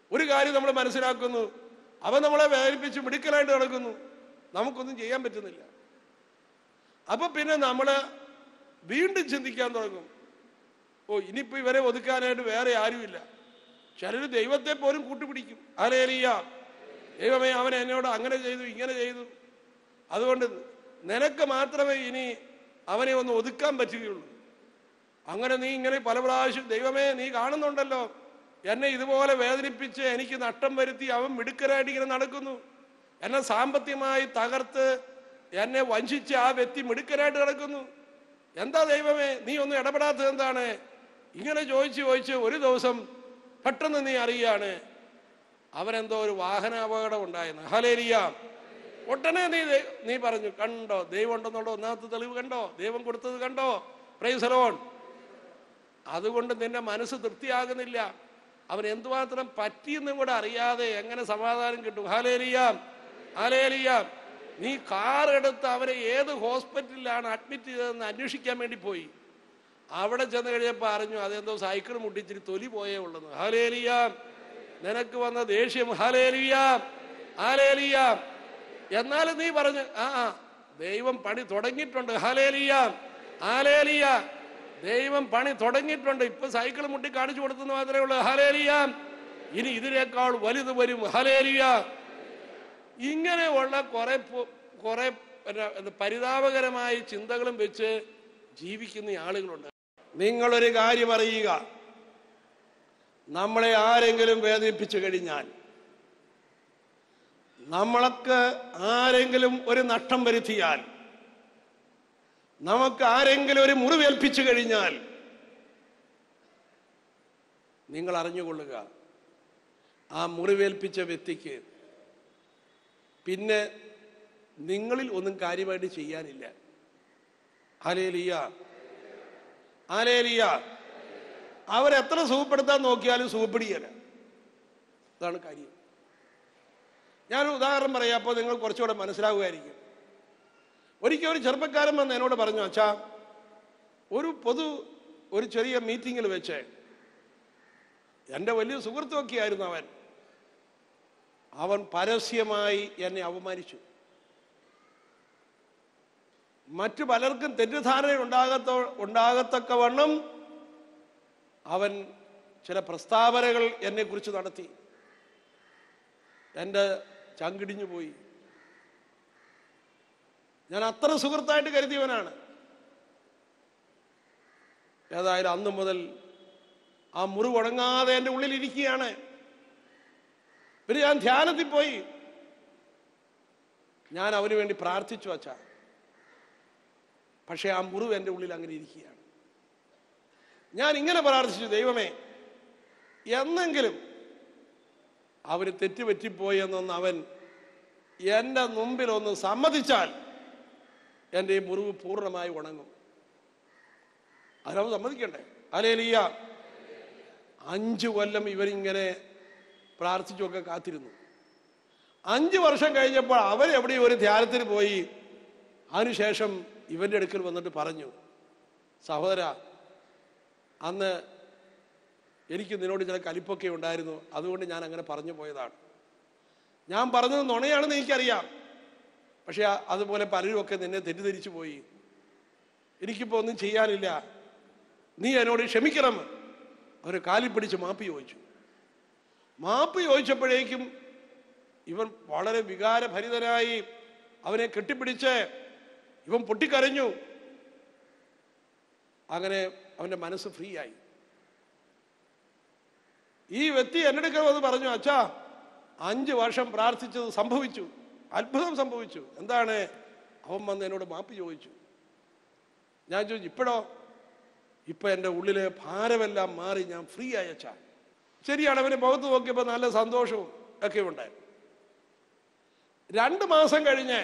ഒരു കാര്യം നമ്മൾ മനസ്സിലാക്കുന്നു അവൻ നമ്മളെ വേദനിപ്പിച്ച് മിടുക്കലായിട്ട് നടക്കുന്നു നമുക്കൊന്നും ചെയ്യാൻ പറ്റുന്നില്ല അപ്പൊ പിന്നെ നമ്മൾ വീണ്ടും ചിന്തിക്കാൻ തുടങ്ങും ഓ ഇനിയിപ്പോ ഇവരെ ഒതുക്കാനായിട്ട് വേറെ ആരുമില്ല ചിലർ ദൈവത്തെ പോലും കൂട്ടുപിടിക്കും അലേലിയ ദൈവമേ അവൻ എന്നോട് അങ്ങനെ ചെയ്തു ഇങ്ങനെ ചെയ്തു അതുകൊണ്ട് നിനക്ക് മാത്രമേ ഇനി അവനെ ഒന്ന് ഒതുക്കാൻ പറ്റുകയുള്ളൂ അങ്ങനെ നീ ഇങ്ങനെ പല പ്രാവശ്യം ദൈവമേ നീ കാണുന്നുണ്ടല്ലോ എന്നെ ഇതുപോലെ വേദനിപ്പിച്ച് എനിക്ക് നഷ്ടം വരുത്തി അവൻ മിടുക്കരായിട്ട് ഇങ്ങനെ നടക്കുന്നു എന്നെ സാമ്പത്തികമായി തകർത്ത് എന്നെ വഞ്ചിച്ച് ആ വ്യക്തി മിടുക്കരായിട്ട് നടക്കുന്നു എന്താ ദൈവമേ നീ ഒന്നും ഇടപെടാത്തത് എന്താണ് ഇങ്ങനെ ചോദിച്ച് ചോദിച്ച് ഒരു ദിവസം പെട്ടെന്ന് നീ അറിയാണ് അവനെന്തോ ഒരു വാഹന അപകടം ഉണ്ടായെന്ന് ഹലേരിയ ഉടനെ നീ ദൈ- നീ പറഞ്ഞു കണ്ടോ ദൈവം ഉണ്ടെന്നുള്ള ഒന്നാമത്തെ തെളിവ് കണ്ടോ ദൈവം കൊടുത്തത് കണ്ടോ പ്രൈസലോൺ അതുകൊണ്ട് നിന്റെ മനസ്സ് തൃപ്തിയാകുന്നില്ല അവൻ എന്തുമാത്രം പറ്റിയെന്നും കൂടെ അറിയാതെ എങ്ങനെ സമാധാനം കിട്ടും ഹാലേലിയ ഹാലേലിയ നീ കാർ എടുത്ത് അവരെ ഏത് ഹോസ്പിറ്റലിലാണ് അഡ്മിറ്റ് ചെയ്തതെന്ന് അന്വേഷിക്കാൻ വേണ്ടി പോയി അവിടെ ചെന്ന് കഴിഞ്ഞപ്പോൾ അറിഞ്ഞു അതെന്തോ സൈക്കിൾ മുട്ടിച്ചിരി തൊലി പോയേ ഉള്ളെന്ന് ഹാലേലിയ നിനക്ക് വന്ന ദേഷ്യം ഹാലേലിയ ഹാലേലിയ എന്നാലും നീ പറഞ്ഞു ആ ആ, ദൈവം പണി തുടങ്ങിയിട്ടുണ്ട് ഹാലേലിയ ഹാലേലിയ ദൈവം പണി തുടങ്ങിയിട്ടുണ്ട് ഇപ്പൊ സൈക്കിൾ മുട്ടി കാണിച്ചു കൊടുത്തെന്ന് മാത്രമേ ഉള്ളൂ ഹാലേലിയ ഇനി ഇതിനേക്കാൾ വലുത് വരും ഹാലേലിയ ഇങ്ങനെയുള്ള കുറെ പോ- കുറെ പിന്നെ എന്ത് പരിതാപകരമായ ചിന്തകളും വെച്ച് ജീവിക്കുന്ന ആളുകളുണ്ട് നിങ്ങളൊരു കാര്യം അറിയുക നമ്മളെ ആരെങ്കിലും വേദനിപ്പിച്ചു കഴിഞ്ഞാൽ നമ്മൾക്ക് ആരെങ്കിലും ഒരു നഷ്ടം വരുത്തിയാൽ നമുക്ക് ആരെങ്കിലും ഒരു മുറിവേൽപ്പിച്ചു കഴിഞ്ഞാൽ നിങ്ങൾ അറിഞ്ഞുകൊള്ളുക ആ മുറിവേൽപ്പിച്ച വ്യക്തിക്ക് പിന്നെ നിങ്ങളിൽ ഒന്നും കാര്യമായിട്ട് ചെയ്യാനില്ല ആലേലിയ ആലേലിയ അവരെത്ര സുഖപ്പെടുത്താൻ നോക്കിയാലും സുഖപ്പെടുകയില്ല അതാണ് കാര്യം ഞാനൊരു ഉദാഹരണം പറയാം അപ്പോൾ നിങ്ങൾ കുറച്ചുകൂടെ മനസ്സിലാവുമായിരിക്കും ഒരിക്കൽ ഒരു ചെറുപ്പക്കാരൻ വന്ന് എന്നോട് പറഞ്ഞു അച്ഛാ ഒരു പൊതു ഒരു ചെറിയ മീറ്റിങ്ങിൽ വെച്ച് എൻ്റെ വലിയ സുഹൃത്തൊക്കെ ആയിരുന്നു അവൻ അവൻ പരസ്യമായി എന്നെ അവമാനിച്ചു മറ്റു പലർക്കും തെറ്റിദ്ധാരണ ഉണ്ടാകത്ത ഉണ്ടാകത്തക്കവണ്ണം അവൻ ചില പ്രസ്താവനകൾ എന്നെക്കുറിച്ച് നടത്തി എൻ്റെ ചങ്കിടിഞ്ഞു പോയി ഞാൻ അത്ര സുഹൃത്തായിട്ട് കരുതിയവനാണ് ഏതായാലും അന്നു മുതൽ ആ മുറിവ് ഉണങ്ങാതെ എൻ്റെ ഉള്ളിൽ ഇരിക്കുകയാണ് പിന്നെ ഞാൻ ധ്യാനത്തിൽ പോയി ഞാൻ അവന് വേണ്ടി പ്രാർത്ഥിച്ചു വച്ച പക്ഷേ ആ മുറിവ് എൻ്റെ ഉള്ളിൽ അങ്ങനെ ഇരിക്കുകയാണ് ഞാൻ ഇങ്ങനെ പ്രാർത്ഥിച്ചു ദൈവമേ എന്നെങ്കിലും അവന് തെറ്റുപറ്റിപ്പോയി എന്നൊന്ന് അവൻ എൻ്റെ മുമ്പിൽ ഒന്ന് സമ്മതിച്ചാൽ എൻ്റെ ഈ മുറിവ് പൂർണ്ണമായി ഉണങ്ങും അതിനവൻ സമ്മതിക്കണ്ടേ അലേലിയ അഞ്ചു കൊല്ലം ഇവരിങ്ങനെ പ്രാർത്ഥിച്ചൊക്കെ കാത്തിരുന്നു അഞ്ച് വർഷം കഴിഞ്ഞപ്പോൾ അവൻ എവിടെയും ഒരു ധ്യാനത്തിന് പോയി അതിനുശേഷം ഇവന്റെ അടുക്കൽ വന്നിട്ട് പറഞ്ഞു സഹോദര അന്ന് എനിക്ക് നിന്നോട് ചില കലിപ്പൊക്കെ ഉണ്ടായിരുന്നു അതുകൊണ്ട് ഞാൻ അങ്ങനെ പറഞ്ഞു പോയതാണ് ഞാൻ പറഞ്ഞത് നുണയാണെന്ന് എനിക്കറിയാം പക്ഷെ ആ- അതുപോലെ പലരുമൊക്കെ നിന്നെ തെറ്റിദ്ധരിച്ചു പോയി എനിക്കിപ്പോൾ ഒന്നും ചെയ്യാനില്ല നീ എന്നോട് ക്ഷമിക്കണം അവരെ കാലിൽ പിടിച്ച് മാപ്പി ചോദിച്ചു മാപ്പ് ചോദിച്ചപ്പോഴേക്കും ഇവൻ വളരെ വികാരഭരിതനായി അവനെ കെട്ടിപ്പിടിച്ച് ഇവൻ പൊട്ടിക്കരഞ്ഞു അങ്ങനെ അവന്റെ മനസ്സ് ഫ്രീ ആയി ഈ വ്യക്തി എന്നെടുക്കൽ വന്ന് പറഞ്ഞു അച്ഛാ അഞ്ച് വർഷം പ്രാർത്ഥിച്ചത് സംഭവിച്ചു അത്ഭുതം സംഭവിച്ചു എന്താണ് അവൻ വന്ന് എന്നോട് മാപ്പ് ചോദിച്ചു ഞാൻ ചോദിച്ചു ഇപ്പോഴോ ഇപ്പൊ എൻ്റെ ഉള്ളിലെ ഭാരമെല്ലാം മാറി ഞാൻ ഫ്രീ ആയി അച്ഛാ ശരിയാണ് അവന് മുഖത്ത് നോക്കിയപ്പോൾ നല്ല സന്തോഷവും ഒക്കെ ഉണ്ടായിരുന്നു രണ്ട് മാസം കഴിഞ്ഞ്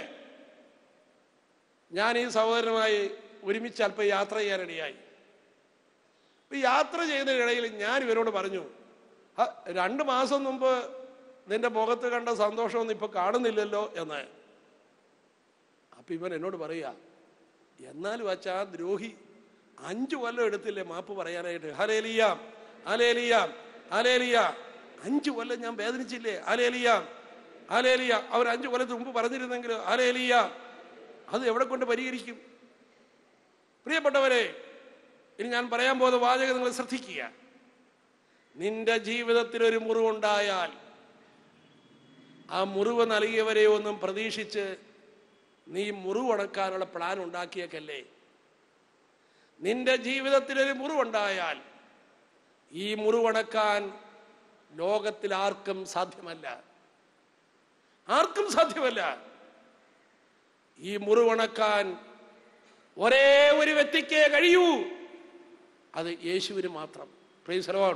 ഞാൻ ഈ സഹോദരനുമായി ഒരുമിച്ച് അല്പം യാത്ര ചെയ്യാനിടയായി ഈ യാത്ര ചെയ്യുന്നതിനിടയിൽ ഞാൻ ഇവരോട് പറഞ്ഞു "ആ, രണ്ട് മാസം മുമ്പ് നിന്റെ മുഖത്ത് കണ്ട സന്തോഷമൊന്നും ഇപ്പൊ കാണുന്നില്ലല്ലോ എന്ന് അപ്പൊ ഇവൻ എന്നോട് പറയാ എന്നാലും അച്ഛാ ആ ദ്രോഹി അഞ്ചു കൊല്ലം എടുത്തില്ലേ മാപ്പ് പറയാനായിട്ട് ഹലേലിയ ഹലേലിയ ഹലേലിയ അഞ്ചു കൊല്ലം ഞാൻ വേദനിച്ചില്ലേ ആലേലിയ ആലേലിയ അവർ അഞ്ചു കൊല്ലത്തിന് മുമ്പ് പറഞ്ഞിരുന്നെങ്കിൽ ആലേലിയ അത് എവിടെ കൊണ്ട് പരിഹരിക്കും പ്രിയപ്പെട്ടവരെ ഇനി ഞാൻ പറയാൻ പോകുന്ന വാചകം നിങ്ങൾ ശ്രദ്ധിക്കുക നിന്റെ ജീവിതത്തിൽ ഒരു മുറിവുണ്ടായാൽ ആ മുറിവ് നൽകിയവരെ ഒന്നും പ്രതീക്ഷിച്ച് നീ മുറിവടക്കാനുള്ള പ്ലാൻ ഉണ്ടാക്കിയേക്കല്ലേ നിന്റെ ജീവിതത്തിൽ ഒരു മുറിവുണ്ടായാൽ ഈ മുറിവടക്കാൻ ലോകത്തിൽ ആർക്കും സാധ്യമല്ല ആർക്കും സാധ്യമല്ല ഈ മുറിവണക്കാൻ ഒരേ ഒരു വ്യക്തിക്കേ കഴിയൂ അത് യേശുവിന് മാത്രം പ്രൈസലോൺ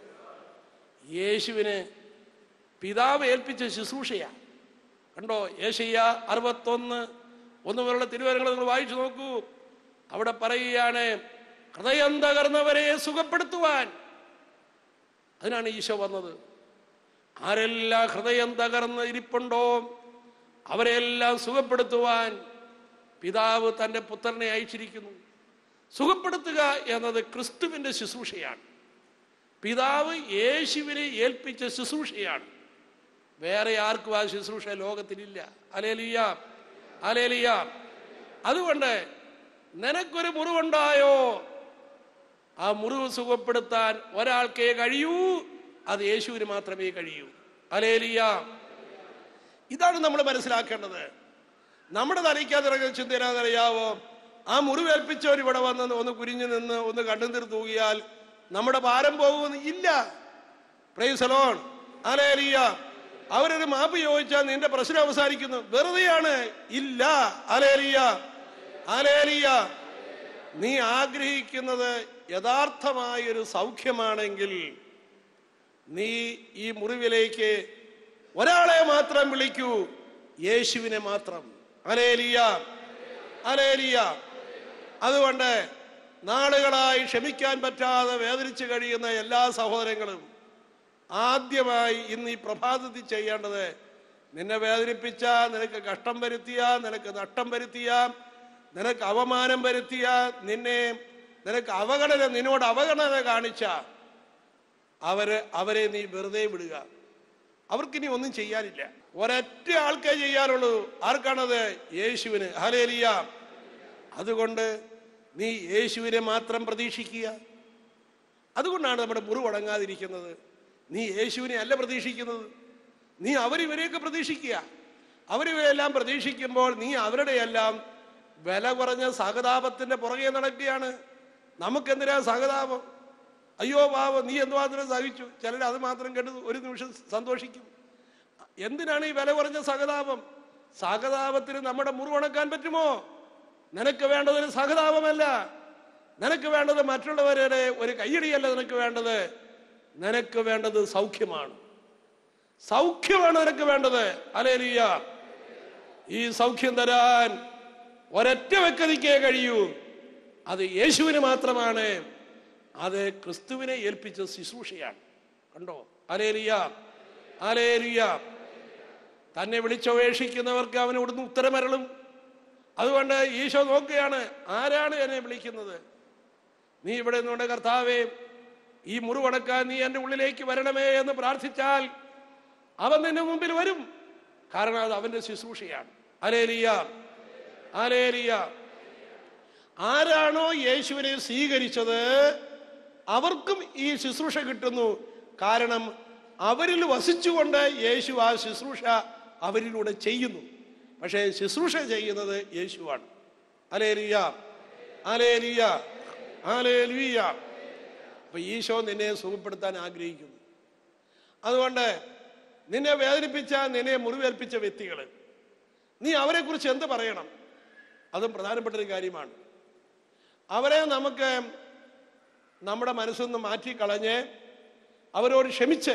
യേശുവിന് പിതാവ് ഏൽപ്പിച്ച ശുശ്രൂഷയാണ് കണ്ടോ ഏഷ്യ അറുപത്തൊന്ന് ഒന്ന് മുതലുള്ള തിരുവരങ്ങൾ നിങ്ങൾ വായിച്ചു നോക്കൂ അവിടെ പറയുകയാണ് ഹൃദയം തകർന്നവരെ സുഖപ്പെടുത്തുവാൻ അതിനാണ് ഈശോ വന്നത് ആരെല്ലാം ഹൃദയം തകർന്ന് ഇരിപ്പുണ്ടോ അവരെല്ലാം സുഖപ്പെടുത്തുവാൻ പിതാവ് തൻ്റെ പുത്രനെ അയച്ചിരിക്കുന്നു സുഖപ്പെടുത്തുക എന്നത് ക്രിസ്തുവിൻ്റെ ശുശ്രൂഷയാണ് പിതാവ് യേശുവിനെ ഏൽപ്പിച്ച ശുശ്രൂഷയാണ് വേറെ ആർക്കും ആ ശുശ്രൂഷ ലോകത്തിലില്ല അലേലിയ അലേലിയ അതുകൊണ്ട് നിനക്കൊരു മുറിവുണ്ടായോ ആ മുറിവ് സുഖപ്പെടുത്താൻ ഒരാൾക്കേ കഴിയൂ അത് യേശുവിന് മാത്രമേ കഴിയൂ അലേലിയ ഇതാണ് നമ്മൾ മനസ്സിലാക്കേണ്ടത് നമ്മുടെ തലയ്ക്കകത്തിറങ്ങുന്ന ചിന്ത എന്നാണെന്നറിയാവോ ആ മുറിവേൽപ്പിച്ചവർ ഇവിടെ വന്ന് ഒന്ന് കുരിഞ്ഞു നിന്ന് ഒന്ന് കണ്ണുനീർ തൂകിയാൽ നമ്മുടെ ഭാരം പോകുമെന്ന് ഇല്ല പ്രൈസലോൺ അലേലിയ അവരൊരു മാപ്പ് ചോദിച്ചാൽ നിന്റെ പ്രശ്നം അവസാനിക്കുന്നു വെറുതെയാണ് ഇല്ല അലേലിയ അലേലിയ നീ ആഗ്രഹിക്കുന്നത് യഥാർത്ഥമായൊരു സൗഖ്യമാണെങ്കിൽ നീ ഈ മുറിവിലേക്ക് ഒരാളെ മാത്രം വിളിക്കൂ യേശുവിനെ മാത്രം അലേലിയ അലേലിയ അതുകൊണ്ട് നാളുകളായി ക്ഷമിക്കാൻ പറ്റാതെ വേദനിച്ച് കഴിയുന്ന എല്ലാ സഹോദരങ്ങളും ആദ്യമായി ഇന്ന് ഈ പ്രഭാതത്തിൽ ചെയ്യേണ്ടത് നിന്നെ വേദനിപ്പിച്ച നിനക്ക് കഷ്ടം വരുത്തിയ നിനക്ക് നഷ്ടം വരുത്തിയ നിനക്ക് അവമാനം വരുത്തിയ നിന്നെ നിനക്ക് അവഗണന നിന്നോട് അവഗണന കാണിച്ച അവര് അവരെ നീ വെറുതെ വിടുക അവർക്കിനി ഒന്നും ചെയ്യാനില്ല ഒരൊറ്റ ആൾക്കേ ചെയ്യാനുള്ളൂ ആർക്കാണത് യേശുവിന് ഹലേലിയ അതുകൊണ്ട് നീ യേശുവിനെ മാത്രം പ്രതീക്ഷിക്കുക അതുകൊണ്ടാണ് നമ്മുടെ മുറിവടങ്ങാതിരിക്കുന്നത് നീ യേശുവിനെ അല്ല പ്രതീക്ഷിക്കുന്നത് നീ അവരിവരെയൊക്കെ പ്രതീക്ഷിക്കുക അവരിവരെല്ലാം പ്രതീക്ഷിക്കുമ്പോൾ നീ അവരുടെയെല്ലാം വില കുറഞ്ഞ സഹതാപത്തിന്റെ പുറകെ നടക്കുകയാണ് നമുക്കെന്തിനാ സഹതാപം അയ്യോ പാവം നീ എന്തുമാത്രം സഹിച്ചു ചിലർ അത് മാത്രം കേട്ട് ഒരു നിമിഷം സന്തോഷിക്കും എന്തിനാണ് ഈ വില കുറഞ്ഞ സഹതാപം സഹതാപത്തിന് നമ്മുടെ മുറിവണക്കാൻ പറ്റുമോ നിനക്ക് വേണ്ടത് ഒരു സഹതാപമല്ല നിനക്ക് വേണ്ടത് മറ്റുള്ളവരുടെ ഒരു കയ്യടിയല്ല നിനക്ക് വേണ്ടത് നിനക്ക് വേണ്ടത് സൗഖ്യമാണ് സൗഖ്യമാണ് നിനക്ക് വേണ്ടത് അലേലിയ ഈ സൗഖ്യം തരാൻ ഒരൊറ്റ വ്യക്തിക്കേ കഴിയൂ അത് യേശുവിന് മാത്രമാണ് അത് ക്രിസ്തുവിനെ ഏൽപ്പിച്ച ശുശ്രൂഷയാണ് കണ്ടോ അലേലിയ അലേലിയ തന്നെ വിളിച്ചപേക്ഷിക്കുന്നവർക്ക് അവൻ ഇവിടുന്ന് ഉത്തരമരളും അതുകൊണ്ട് ഈശോ നോക്കുകയാണ് ആരാണ് എന്നെ വിളിക്കുന്നത് നീ ഇവിടെ നിന്നുകൊണ്ട് കർത്താവേ ഈ മുറിവടക്കാൻ നീ എൻ്റെ ഉള്ളിലേക്ക് വരണമേ എന്ന് പ്രാർത്ഥിച്ചാൽ അവൻ നിന്റെ മുമ്പിൽ വരും കാരണം അത് അവന്റെ ശുശ്രൂഷയാണ് അലേലിയ അലേലിയ ആരാണോ യേശുവിനെ സ്വീകരിച്ചത് അവർക്കും ഈ ശുശ്രൂഷ കിട്ടുന്നു കാരണം അവരിൽ വസിച്ചുകൊണ്ട് യേശു ആ ശുശ്രൂഷ അവരിലൂടെ ചെയ്യുന്നു പക്ഷേ ശുശ്രൂഷ ചെയ്യുന്നത് യേശുവാണ് അലേലിയ അലേലിയ അലേലിയ അപ്പൊ ഈശോ നിന്നെ സുഖപ്പെടുത്താൻ ആഗ്രഹിക്കുന്നു അതുകൊണ്ട് നിന്നെ വേദനിപ്പിച്ച നിന്നെ മുറിവേൽപ്പിച്ച വ്യക്തികൾ നീ അവരെക്കുറിച്ച് എന്ത് പറയണം അതും പ്രധാനപ്പെട്ട ഒരു കാര്യമാണ് അവരെ നമുക്ക് നമ്മുടെ മനസ്സിൽ നിന്ന് മാറ്റിക്കളഞ്ഞ് അവരോട് ക്ഷമിച്ച്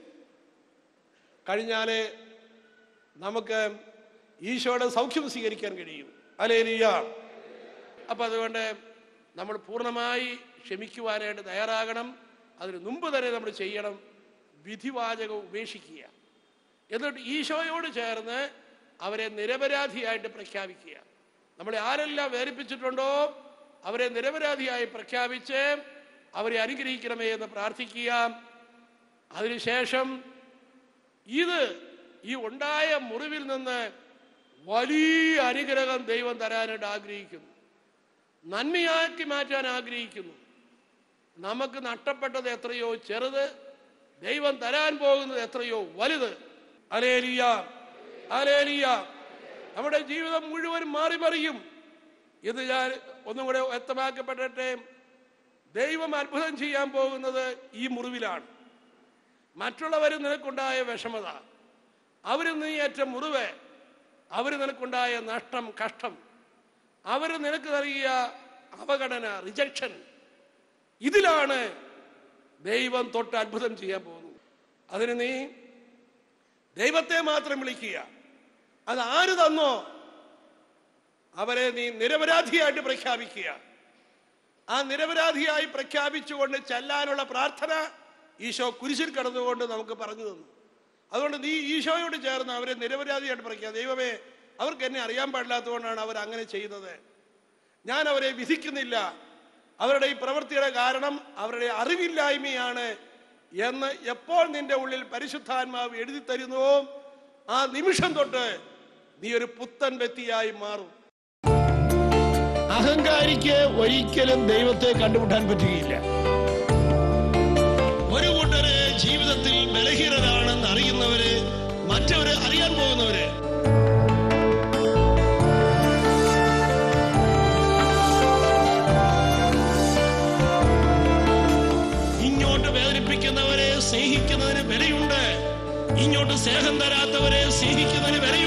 കഴിഞ്ഞാലേ നമുക്ക് ഈശോയുടെ സൗഖ്യം സ്വീകരിക്കാൻ കഴിയും അലേലിയ അപ്പൊ അതുകൊണ്ട് നമ്മൾ പൂർണ്ണമായി ക്ഷമിക്കുവാനായിട്ട് തയ്യാറാകണം അതിന് മുമ്പ് തന്നെ നമ്മൾ ചെയ്യണം വിധിവാചകം ഉപേക്ഷിക്കുക എന്നിട്ട് ഈശോയോട് ചേർന്ന് അവരെ നിരപരാധിയായിട്ട് പ്രഖ്യാപിക്കുക നമ്മളെ ആരെല്ലാം വേദനിപ്പിച്ചിട്ടുണ്ടോ അവരെ നിരപരാധിയായി പ്രഖ്യാപിച്ച് അവരെ അനുഗ്രഹിക്കണമേ എന്ന് പ്രാർത്ഥിക്കുക അതിനുശേഷം ഇത് ഈ ഉണ്ടായ മുറിവിൽ നിന്ന് വലിയ അനുഗ്രഹം ദൈവം തരാനായിട്ട് ആഗ്രഹിക്കുന്നു നന്മയാക്കി മാറ്റാൻ ആഗ്രഹിക്കുന്നു നമുക്ക് നഷ്ടപ്പെട്ടത് എത്രയോ ചെറുത് ദൈവം തരാൻ പോകുന്നത് എത്രയോ വലുത് അലേലിയ അലേലിയ നമ്മുടെ ജീവിതം മുഴുവൻ മാറി മറിയും ഇത് ഞാൻ ഒന്നും കൂടെ വ്യക്തമാക്കപ്പെടട്ടെ ദൈവം അത്ഭുതം ചെയ്യാൻ പോകുന്നത് ഈ മുറിവിലാണ് മറ്റുള്ളവർ നിനക്കുണ്ടായ വിഷമത അവർ നീ ഏറ്റ മുറിവ് അവർ നിനക്കുണ്ടായ നഷ്ടം കഷ്ടം അവർ നിനക്ക് നൽകിയ അവഗണന റിജക്ഷൻ ഇതിലാണ് ദൈവം തൊട്ട് അത്ഭുതം ചെയ്യാൻ പോകുന്നത് അതിന് നീ ദൈവത്തെ മാത്രം വിളിക്കുക അത് ആര് തന്നോ അവരെ നീ നിരപരാധിയായിട്ട് പ്രഖ്യാപിക്കുക ആ നിരപരാധിയായി പ്രഖ്യാപിച്ചുകൊണ്ട് ചെല്ലാനുള്ള പ്രാർത്ഥന ഈശോ കുരിശിൽ കടന്നുകൊണ്ട് നമുക്ക് പറഞ്ഞു തന്നു അതുകൊണ്ട് നീ ഈശോയോട് ചേർന്ന് അവരെ നിരപരാധിയായിട്ട് പ്രഖ്യാപിക്കുക ദൈവമേ അവർക്ക് എന്നെ അറിയാൻ പാടില്ലാത്തതുകൊണ്ടാണ് അവർ അങ്ങനെ ചെയ്യുന്നത് ഞാൻ അവരെ വിധിക്കുന്നില്ല അവരുടെ ഈ പ്രവൃത്തിയുടെ കാരണം അവരുടെ അറിവില്ലായ്മയാണ് എന്ന് എപ്പോൾ നിന്റെ ഉള്ളിൽ പരിശുദ്ധാത്മാവ് എഴുതി തരുന്നുവോ ആ നിമിഷം തൊട്ട് നീ ഒരു പുത്തൻ വ്യക്തിയായി മാറും അഹങ്കാരിക്ക് ഒരിക്കലും ദൈവത്തെ കണ്ടുമുട്ടാൻ പറ്റുകയില്ല ഒരു കൂട്ടര് ജീവിതത്തിൽ ബലഹീനരാണെന്ന് അറിയുന്നവര് മറ്റവര് അറിയാൻ പോകുന്നവര് ഇങ്ങോട്ട് വേദനിപ്പിക്കുന്നവരെ സ്നേഹിക്കുന്നതിന് വിലയുണ്ട് ഇങ്ങോട്ട് സ്നേഹം തരാത്തവരെ സ്നേഹിക്കുന്നതിന് വിലയുണ്ട്